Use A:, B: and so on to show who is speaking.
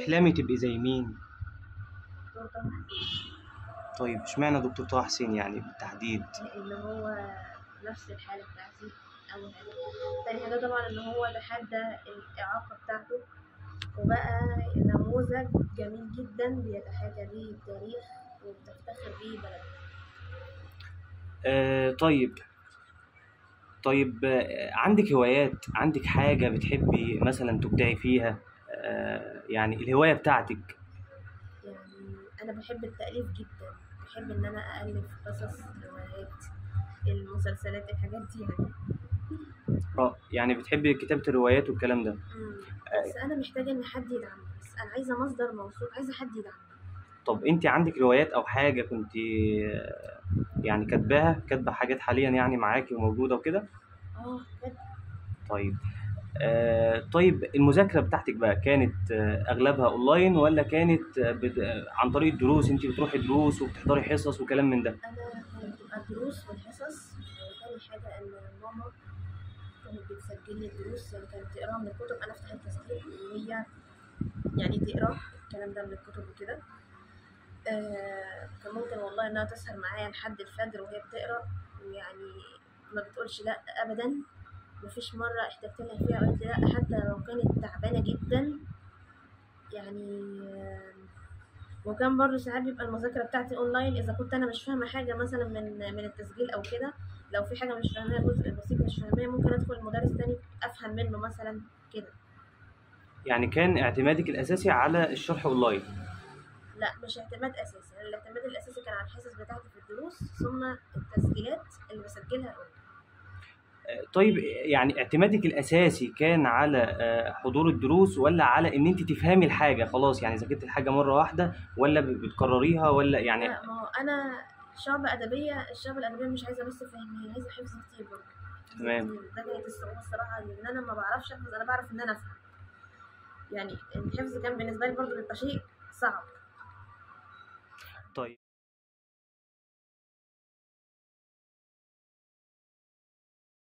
A: بتحلمي تبقي زي مين
B: دكتور طه
A: طيب اشمعنى دكتور طه حسين يعني بالتحديد
B: لان هو نفس الحاله بتاعتي اول حاجه تاني حاجه طبعا ان هو تحدى الاعاقه بتاعته وبقى نموذج جميل جدا بيتحاكى بيه التاريخ وبتفتخر بيه بلده
A: آه طيب طيب آه عندك هوايات عندك حاجة بتحبي مثلا تبدعي فيها آه يعني الهواية بتاعتك
B: يعني انا بحب التاليف جدا بحب ان انا الف قصص روايات المسلسلات الحاجات دي يعني
A: اه يعني بتحبي كتابة الروايات والكلام ده
B: مم. بس انا محتاجه ان حد يدعمني بس انا عايزه مصدر موثوق عايزه حد يدعمني
A: طب انت عندك روايات او حاجة كنت آه، يعني كاتباها كاتبة حاجات حاليا يعني معاكي وموجودة وكده
B: اه بجد
A: طيب آه طيب المذاكرة بتاعتك بقى كانت آه أغلبها أونلاين ولا كانت آه بد... آه، عن طريق الدروس أنت بتروحي دروس وبتحضري حصص وكلام من ده
B: انا كانت بتبقى دروس والحصص وتاني حاجه ان ماما كانت بتسجل لي الدروس يعني كانت تقراها من الكتب انا افتح التسجيل وهي يعني تقرا الكلام ده من الكتب وكده آه كان ممكن والله انها تسهر معايا لحد الفجر وهي بتقرا ويعني ما بتقولش لا ابدا مفيش مره احتجت لها فيها قلت لا حتى لو كانت تعبانه جدا يعني آه وكان برضه ساعات بيبقى المذاكرة بتاعتي اونلاين اذا كنت انا مش فاهمة حاجة مثلا من من التسجيل او كده لو في حاجة مش فاهماها جزء بسيط مش فاهماه ممكن ادخل المدرس تاني افهم منه مثلا كده
A: يعني كان اعتمادك الأساسي على الشرح أونلاين
B: لا مش اعتماد اساسي يعني الاعتماد الاساسي كان على الحصص بتاعتي في الدروس ثم التسجيلات اللي بسجلها اونلاين
A: آه، طيب يعني اعتمادك الأساسي كان على آه، حضور الدروس ولا على إن أنت تفهمي الحاجة خلاص يعني ذاكرت الحاجة مرة واحدة ولا ب- بتكرريها ولا يعني
B: لا ما هو انا شعب ادبية الشعب الادبية مش عايزة بس فهم هي عايزة حفظ كتير برضه حفظ
A: تمام.
B: كتير. ده كانت الصعوبة الصراحة لان انا ما بعرفش احفظ انا بعرف ان انا افهم يعني الحفظ كان بالنسبة لي برضه بيبقى شيء صعب
A: طيب